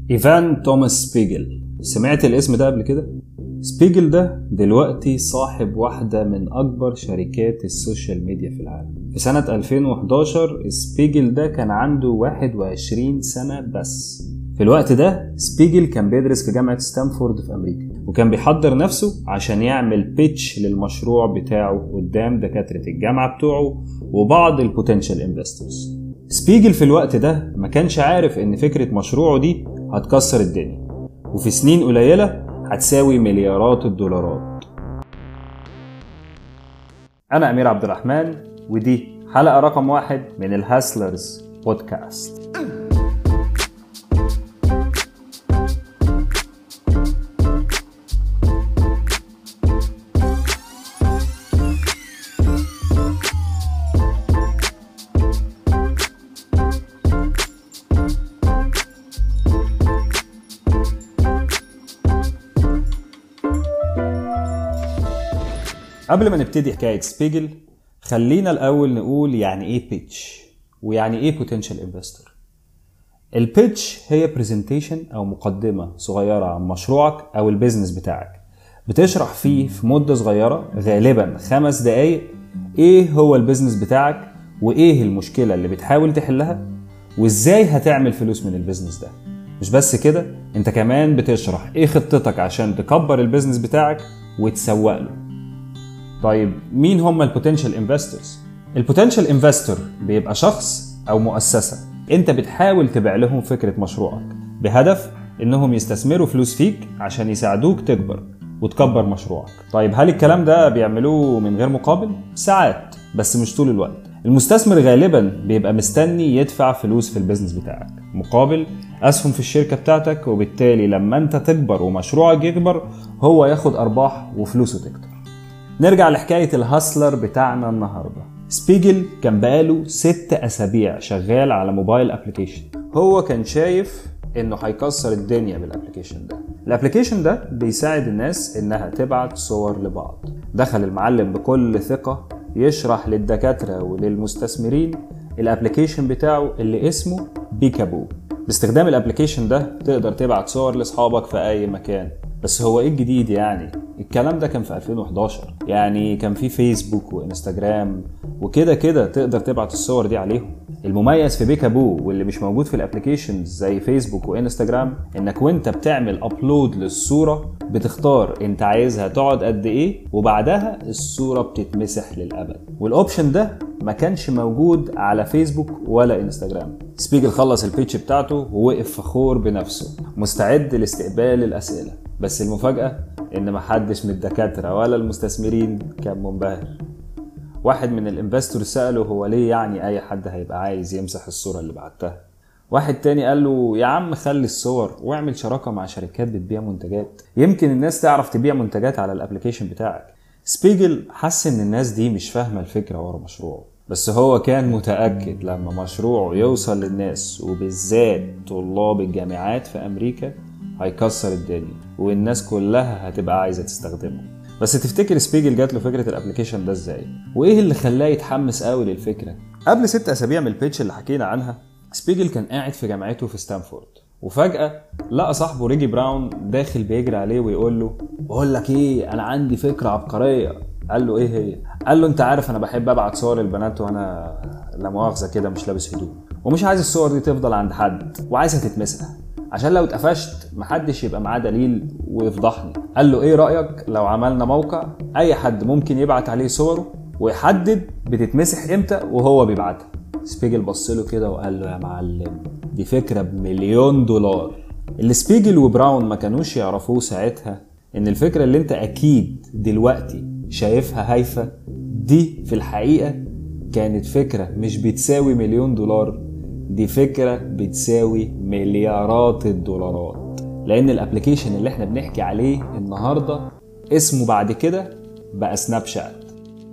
إيفان توماس سبيجل سمعت الاسم ده قبل كده؟ سبيجل ده دلوقتي صاحب واحدة من أكبر شركات السوشيال ميديا في العالم في سنة 2011 سبيجل ده كان عنده 21 سنة بس في الوقت ده سبيجل كان بيدرس في جامعة ستانفورد في أمريكا وكان بيحضر نفسه عشان يعمل بيتش للمشروع بتاعه قدام دكاترة الجامعة بتوعه وبعض البوتنشال انفسترز سبيجل في الوقت ده ما كانش عارف ان فكرة مشروعه دي هتكسر الدنيا وفي سنين قليلة هتساوي مليارات الدولارات أنا أمير عبد الرحمن ودي حلقة رقم واحد من الهاسلرز بودكاست قبل ما نبتدي حكاية سبيجل خلينا الأول نقول يعني إيه بيتش ويعني إيه بوتنشال انفستور البيتش هي برزنتيشن أو مقدمة صغيرة عن مشروعك أو البيزنس بتاعك بتشرح فيه في مدة صغيرة غالبا خمس دقايق إيه هو البيزنس بتاعك وإيه المشكلة اللي بتحاول تحلها وإزاي هتعمل فلوس من البيزنس ده مش بس كده انت كمان بتشرح ايه خطتك عشان تكبر البيزنس بتاعك وتسوق له طيب مين هم البوتنشال انفستورز البوتنشال انفستور بيبقى شخص او مؤسسه انت بتحاول تبيع لهم فكره مشروعك بهدف انهم يستثمروا فلوس فيك عشان يساعدوك تكبر وتكبر مشروعك طيب هل الكلام ده بيعملوه من غير مقابل ساعات بس مش طول الوقت المستثمر غالبا بيبقى مستني يدفع فلوس في البيزنس بتاعك مقابل اسهم في الشركه بتاعتك وبالتالي لما انت تكبر ومشروعك يكبر هو ياخد ارباح وفلوسه تكتر نرجع لحكاية الهاسلر بتاعنا النهاردة سبيجل كان بقاله ست أسابيع شغال على موبايل ابلكيشن هو كان شايف انه هيكسر الدنيا بالابلكيشن ده الابلكيشن ده بيساعد الناس انها تبعت صور لبعض دخل المعلم بكل ثقة يشرح للدكاترة وللمستثمرين الابلكيشن بتاعه اللي اسمه بيكابو باستخدام الابلكيشن ده تقدر تبعت صور لاصحابك في اي مكان بس هو ايه الجديد يعني الكلام ده كان في 2011 يعني كان في فيسبوك وانستجرام وكده كده تقدر تبعت الصور دي عليهم المميز في بيكابو واللي مش موجود في الابلكيشنز زي فيسبوك وانستجرام انك وانت بتعمل ابلود للصوره بتختار انت عايزها تقعد قد ايه وبعدها الصوره بتتمسح للابد والاوبشن ده ما كانش موجود على فيسبوك ولا انستجرام سبيجل خلص البيتش بتاعته ووقف فخور بنفسه مستعد لاستقبال الاسئله بس المفاجاه ان محدش من الدكاتره ولا المستثمرين كان منبهر واحد من الانفستور سأله هو ليه يعني اي حد هيبقى عايز يمسح الصورة اللي بعتها واحد تاني قال له يا عم خلي الصور واعمل شراكة مع شركات بتبيع منتجات يمكن الناس تعرف تبيع منتجات على الابليكيشن بتاعك سبيجل حس ان الناس دي مش فاهمة الفكرة ورا مشروعه بس هو كان متأكد لما مشروعه يوصل للناس وبالذات طلاب الجامعات في أمريكا هيكسر الدنيا والناس كلها هتبقى عايزة تستخدمه بس تفتكر سبيجل جات له فكره الابلكيشن ده ازاي وايه اللي خلاه يتحمس قوي للفكره قبل ست اسابيع من البيتش اللي حكينا عنها سبيجل كان قاعد في جامعته في ستانفورد وفجاه لقى صاحبه ريجي براون داخل بيجري عليه ويقول له بقول لك ايه انا عندي فكره عبقريه قال له ايه هي قال له انت عارف انا بحب ابعت صور البنات وانا لا مؤاخذه كده مش لابس هدوم ومش عايز الصور دي تفضل عند حد وعايزها تتمسح عشان لو اتقفشت محدش يبقى معاه دليل ويفضحني قال له ايه رايك لو عملنا موقع اي حد ممكن يبعت عليه صوره ويحدد بتتمسح امتى وهو بيبعتها سبيجل بص له كده وقال له يا معلم دي فكره بمليون دولار اللي سبيجل وبراون ما كانوش يعرفوه ساعتها ان الفكره اللي انت اكيد دلوقتي شايفها هايفه دي في الحقيقه كانت فكره مش بتساوي مليون دولار دي فكرة بتساوي مليارات الدولارات لأن الابليكيشن اللي احنا بنحكي عليه النهاردة اسمه بعد كده بقى سناب شات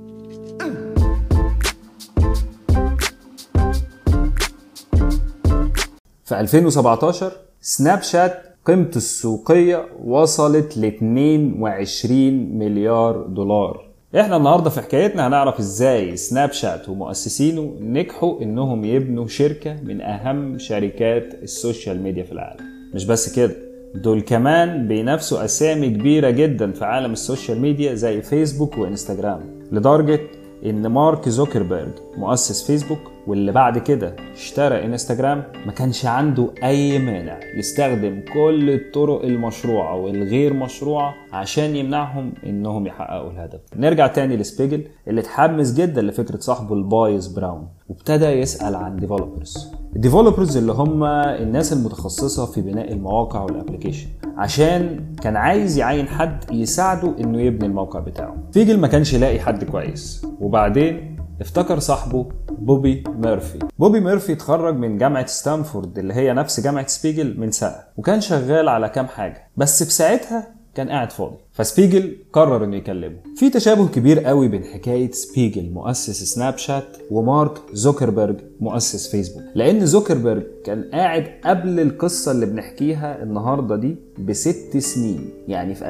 في 2017 سناب شات قيمته السوقية وصلت ل 22 مليار دولار احنا النهارده في حكايتنا هنعرف ازاي سناب شات ومؤسسينه نجحوا انهم يبنوا شركه من اهم شركات السوشيال ميديا في العالم مش بس كده دول كمان بينافسوا اسامي كبيره جدا في عالم السوشيال ميديا زي فيسبوك وانستجرام لدرجه ان مارك زوكربيرج مؤسس فيسبوك واللي بعد كده اشترى انستجرام ما كانش عنده اي مانع يستخدم كل الطرق المشروعه والغير مشروعه عشان يمنعهم انهم يحققوا الهدف نرجع تاني لسبيجل اللي اتحمس جدا لفكره صاحبه البايز براون وابتدى يسال عن ديفلوبرز الديفلوبرز اللي هم الناس المتخصصه في بناء المواقع والابلكيشن عشان كان عايز يعين حد يساعده انه يبني الموقع بتاعه فيجل ما كانش لاقي حد كويس وبعدين افتكر صاحبه بوبي ميرفي بوبي ميرفي اتخرج من جامعة ستانفورد اللي هي نفس جامعة سبيجل من سنة وكان شغال على كام حاجة بس في ساعتها كان قاعد فاضي فسبيجل قرر انه يكلمه في تشابه كبير قوي بين حكايه سبيجل مؤسس سناب شات ومارك زوكربيرج مؤسس فيسبوك لان زوكربيرج كان قاعد قبل القصه اللي بنحكيها النهارده دي بست سنين يعني في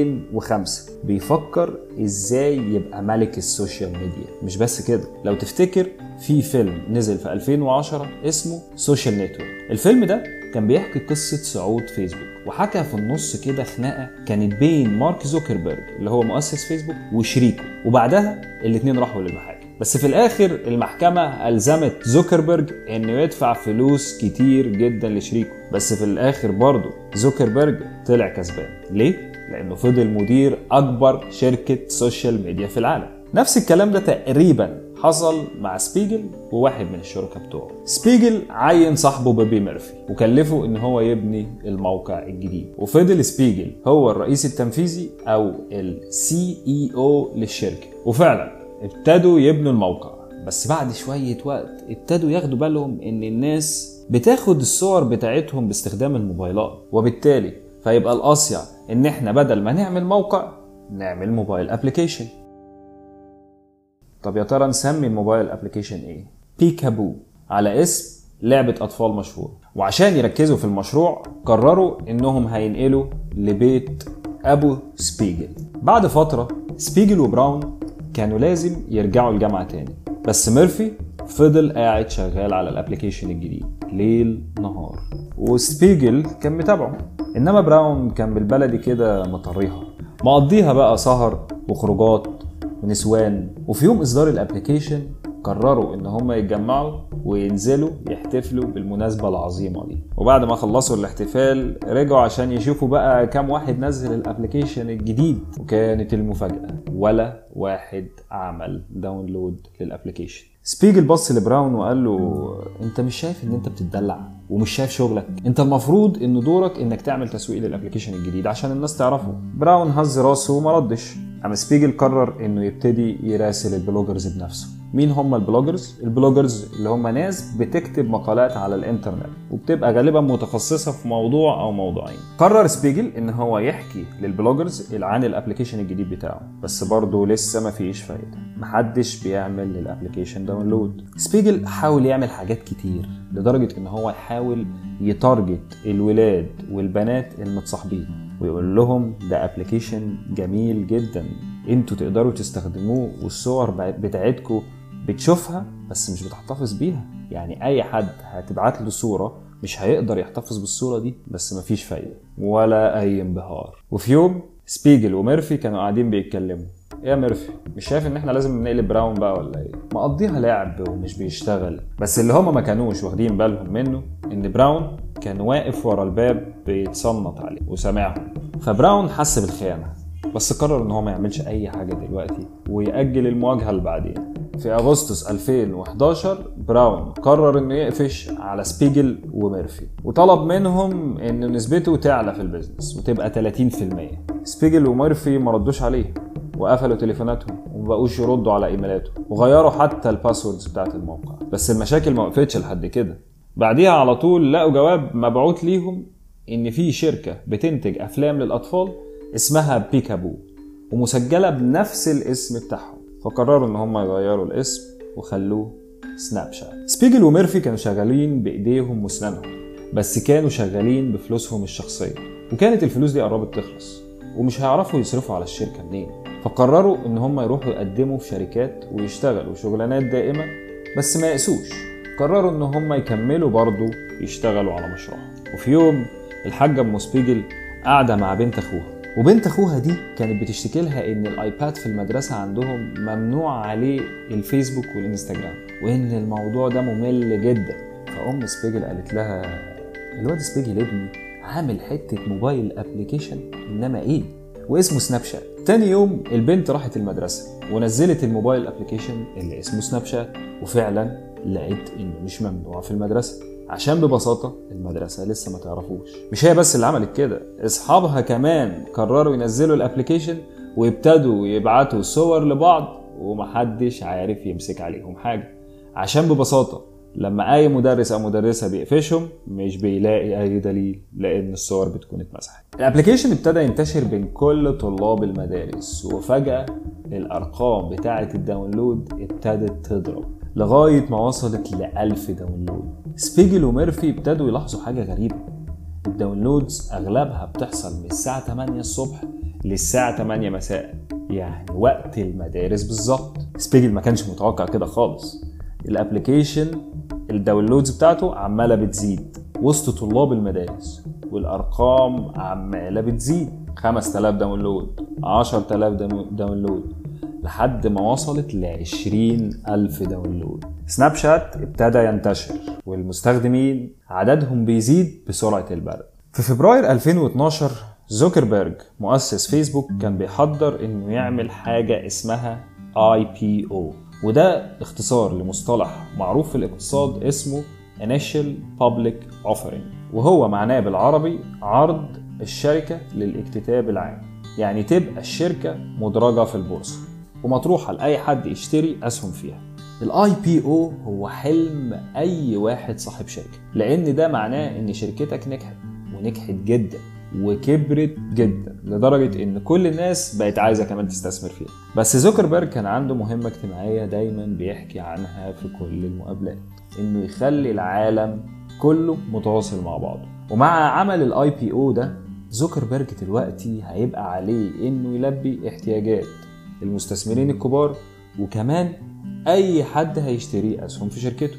2005 بيفكر ازاي يبقى ملك السوشيال ميديا مش بس كده لو تفتكر في فيلم نزل في 2010 اسمه سوشيال نتورك الفيلم ده كان بيحكي قصة صعود فيسبوك وحكى في النص كده خناقة كانت بين مارك زوكربيرج اللي هو مؤسس فيسبوك وشريكه وبعدها الاتنين راحوا للمحاكم بس في الاخر المحكمة ألزمت زوكربيرج انه يدفع فلوس كتير جدا لشريكه بس في الاخر برضه زوكربيرج طلع كسبان ليه؟ لانه فضل مدير اكبر شركة سوشيال ميديا في العالم نفس الكلام ده تقريبا حصل مع سبيجل وواحد من الشركاء بتوعه سبيجل عين صاحبه بيبي ميرفي وكلفه ان هو يبني الموقع الجديد وفضل سبيجل هو الرئيس التنفيذي او السي اي او للشركه وفعلا ابتدوا يبنوا الموقع بس بعد شوية وقت ابتدوا ياخدوا بالهم ان الناس بتاخد الصور بتاعتهم باستخدام الموبايلات وبالتالي فيبقى الأصيع ان احنا بدل ما نعمل موقع نعمل موبايل ابلكيشن طب يا ترى نسمي الموبايل ابلكيشن ايه بيكابو على اسم لعبة أطفال مشهور وعشان يركزوا في المشروع قرروا إنهم هينقلوا لبيت أبو سبيجل بعد فترة سبيجل وبراون كانوا لازم يرجعوا الجامعة تاني بس ميرفي فضل قاعد شغال على الابلكيشن الجديد ليل نهار وسبيجل كان متابعه انما براون كان بالبلدي كده مطريها مقضيها بقى سهر وخروجات ونسوان وفي يوم اصدار الابلكيشن قرروا ان هم يتجمعوا وينزلوا يحتفلوا بالمناسبة العظيمة دي وبعد ما خلصوا الاحتفال رجعوا عشان يشوفوا بقى كام واحد نزل الابلكيشن الجديد وكانت المفاجأة ولا واحد عمل داونلود للابلكيشن سبيجل بص لبراون وقال له انت مش شايف ان انت بتدلع ومش شايف شغلك انت المفروض ان دورك انك تعمل تسويق للابلكيشن الجديد عشان الناس تعرفه براون هز راسه وما ردش اما سبيجل قرر انه يبتدي يراسل البلوجرز بنفسه مين هم البلوجرز البلوجرز اللي هم ناس بتكتب مقالات على الانترنت وبتبقى غالبا متخصصه في موضوع او موضوعين قرر سبيجل ان هو يحكي للبلوجرز عن الابلكيشن الجديد بتاعه بس برضه لسه ما فيش فايده محدش بيعمل للابلكيشن داونلود سبيجل حاول يعمل حاجات كتير لدرجه ان هو يحاول يتارجت الولاد والبنات المتصاحبين ويقول لهم ده ابلكيشن جميل جدا انتوا تقدروا تستخدموه والصور بتاعتكم بتشوفها بس مش بتحتفظ بيها يعني اي حد هتبعت له صوره مش هيقدر يحتفظ بالصوره دي بس مفيش فايده ولا اي انبهار وفي يوم سبيجل وميرفي كانوا قاعدين بيتكلموا ايه يا ميرفي مش شايف ان احنا لازم نقلب براون بقى ولا ايه مقضيها لعب ومش بيشتغل بس اللي هما ما كانوش واخدين بالهم منه ان براون كان واقف ورا الباب بيتصنط عليه وسامعهم فبراون حس بالخيانه بس قرر ان هو ما يعملش اي حاجه دلوقتي ويأجل المواجهه اللي بعدين في اغسطس 2011 براون قرر انه يقفش على سبيجل وميرفي وطلب منهم ان نسبته تعلى في البيزنس وتبقى 30% سبيجل وميرفي ما ردوش عليه وقفلوا تليفوناتهم ومبقوش يردوا على ايميلاتهم وغيروا حتى الباسوردز بتاعت الموقع بس المشاكل ما وقفتش لحد كده بعديها على طول لقوا جواب مبعوت ليهم ان في شركه بتنتج افلام للاطفال اسمها بيكابو ومسجله بنفس الاسم بتاعهم فقرروا ان هم يغيروا الاسم وخلوه سناب شات سبيجل وميرفي كانوا شغالين بايديهم واسنانهم بس كانوا شغالين بفلوسهم الشخصيه وكانت الفلوس دي قربت تخلص ومش هيعرفوا يصرفوا على الشركه منين فقرروا ان هم يروحوا يقدموا في شركات ويشتغلوا شغلانات دائمه بس ما يقسوش قرروا ان هم يكملوا برضه يشتغلوا على مشروعهم وفي يوم الحاجه ام سبيجل قاعده مع بنت اخوها وبنت اخوها دي كانت بتشتكي لها ان الايباد في المدرسه عندهم ممنوع عليه الفيسبوك والانستجرام وان الموضوع ده ممل جدا فام سبيجل قالت لها الواد سبيجل ابني عامل حته موبايل ابلكيشن انما ايه واسمه سناب شات تاني يوم البنت راحت المدرسه ونزلت الموبايل ابلكيشن اللي اسمه سناب شات وفعلا لقيت انه مش ممنوع في المدرسه عشان ببساطه المدرسه لسه ما تعرفوش مش هي بس اللي عملت كده اصحابها كمان قرروا ينزلوا الابلكيشن ويبتدوا يبعتوا صور لبعض ومحدش عارف يمسك عليهم حاجه عشان ببساطه لما اي مدرس او مدرسه بيقفشهم مش بيلاقي اي دليل لان الصور بتكون اتمسحت الابلكيشن ابتدى ينتشر بين كل طلاب المدارس وفجاه الارقام بتاعه الداونلود ابتدت تضرب لغايه ما وصلت ل 1000 داونلود سبيجل وميرفي ابتدوا يلاحظوا حاجه غريبه الداونلودز اغلبها بتحصل من الساعه 8 الصبح للساعه 8 مساء يعني وقت المدارس بالظبط سبيجل ما كانش متوقع كده خالص الابلكيشن الداونلودز بتاعته عماله بتزيد وسط طلاب المدارس والارقام عماله بتزيد 5000 داونلود 10000 داونلود لحد ما وصلت ل 20000 داونلود سناب شات ابتدى ينتشر والمستخدمين عددهم بيزيد بسرعة البرق في فبراير 2012 زوكربيرج مؤسس فيسبوك كان بيحضر انه يعمل حاجة اسمها IPO وده اختصار لمصطلح معروف في الاقتصاد اسمه Initial Public Offering وهو معناه بالعربي عرض الشركة للاكتتاب العام يعني تبقى الشركة مدرجة في البورصة ومطروحة لأي حد يشتري أسهم فيها الاي بي او هو حلم اي واحد صاحب شركه لان ده معناه ان شركتك نجحت ونجحت جدا وكبرت جدا لدرجة إن كل الناس بقت عايزة كمان تستثمر فيها بس زوكربيرج كان عنده مهمة اجتماعية دايما بيحكي عنها في كل المقابلات إنه يخلي العالم كله متواصل مع بعضه ومع عمل الاي بي او ده زوكربيرج دلوقتي هيبقى عليه إنه يلبي احتياجات المستثمرين الكبار وكمان اي حد هيشتري اسهم في شركته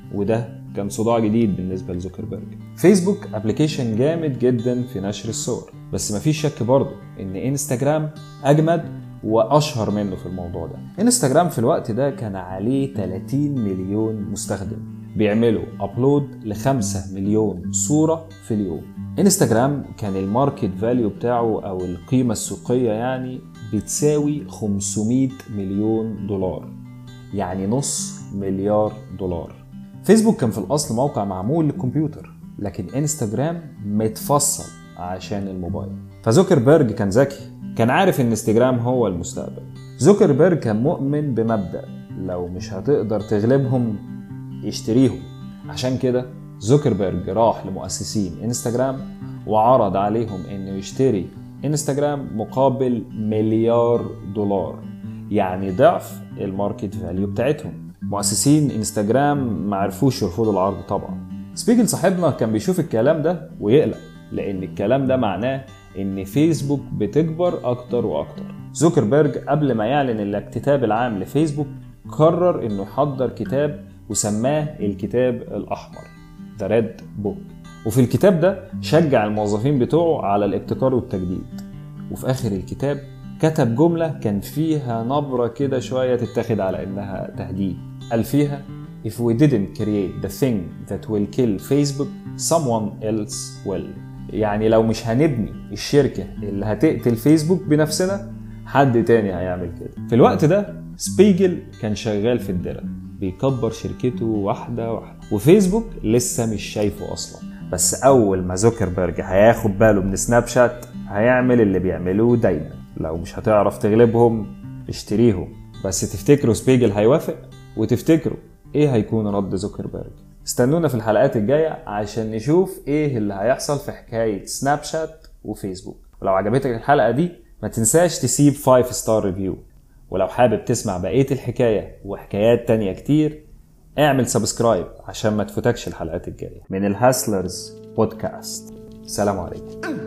وده كان صداع جديد بالنسبة لزوكربيرج فيسبوك ابلكيشن جامد جدا في نشر الصور بس مفيش شك برضه ان انستجرام اجمد واشهر منه في الموضوع ده انستجرام في الوقت ده كان عليه 30 مليون مستخدم بيعملوا ابلود ل 5 مليون صورة في اليوم انستجرام كان الماركت فاليو بتاعه او القيمة السوقية يعني بتساوي 500 مليون دولار يعني نص مليار دولار فيسبوك كان في الاصل موقع معمول للكمبيوتر لكن انستجرام متفصل عشان الموبايل فزوكربيرج كان ذكي كان عارف ان انستجرام هو المستقبل زوكربيرج كان مؤمن بمبدأ لو مش هتقدر تغلبهم اشتريهم عشان كده زوكربيرج راح لمؤسسين انستجرام وعرض عليهم انه يشتري انستجرام مقابل مليار دولار يعني ضعف الماركت فاليو بتاعتهم مؤسسين انستجرام ما عرفوش يرفضوا العرض طبعا سبيجل صاحبنا كان بيشوف الكلام ده ويقلق لان الكلام ده معناه ان فيسبوك بتكبر اكتر واكتر زوكربيرج قبل ما يعلن الاكتتاب العام لفيسبوك قرر انه يحضر كتاب وسماه الكتاب الاحمر ذا ريد بوك وفي الكتاب ده شجع الموظفين بتوعه على الابتكار والتجديد وفي اخر الكتاب كتب جملة كان فيها نبرة كده شوية تتاخد على إنها تهديد قال فيها If we didn't create the thing that will kill Facebook someone else will يعني لو مش هنبني الشركة اللي هتقتل فيسبوك بنفسنا حد تاني هيعمل كده في الوقت ده سبيجل كان شغال في الدرع بيكبر شركته واحدة واحدة وفيسبوك لسه مش شايفه أصلا بس أول ما زوكربيرج هياخد باله من سناب شات هيعمل اللي بيعملوه دايما لو مش هتعرف تغلبهم اشتريهم بس تفتكروا سبيجل هيوافق وتفتكروا ايه هيكون رد زوكربيرج استنونا في الحلقات الجاية عشان نشوف ايه اللي هيحصل في حكاية سناب شات وفيسبوك ولو عجبتك الحلقة دي ما تنساش تسيب 5 ستار ريفيو ولو حابب تسمع بقية الحكاية وحكايات تانية كتير اعمل سبسكرايب عشان ما تفوتكش الحلقات الجاية من الهاسلرز بودكاست سلام عليكم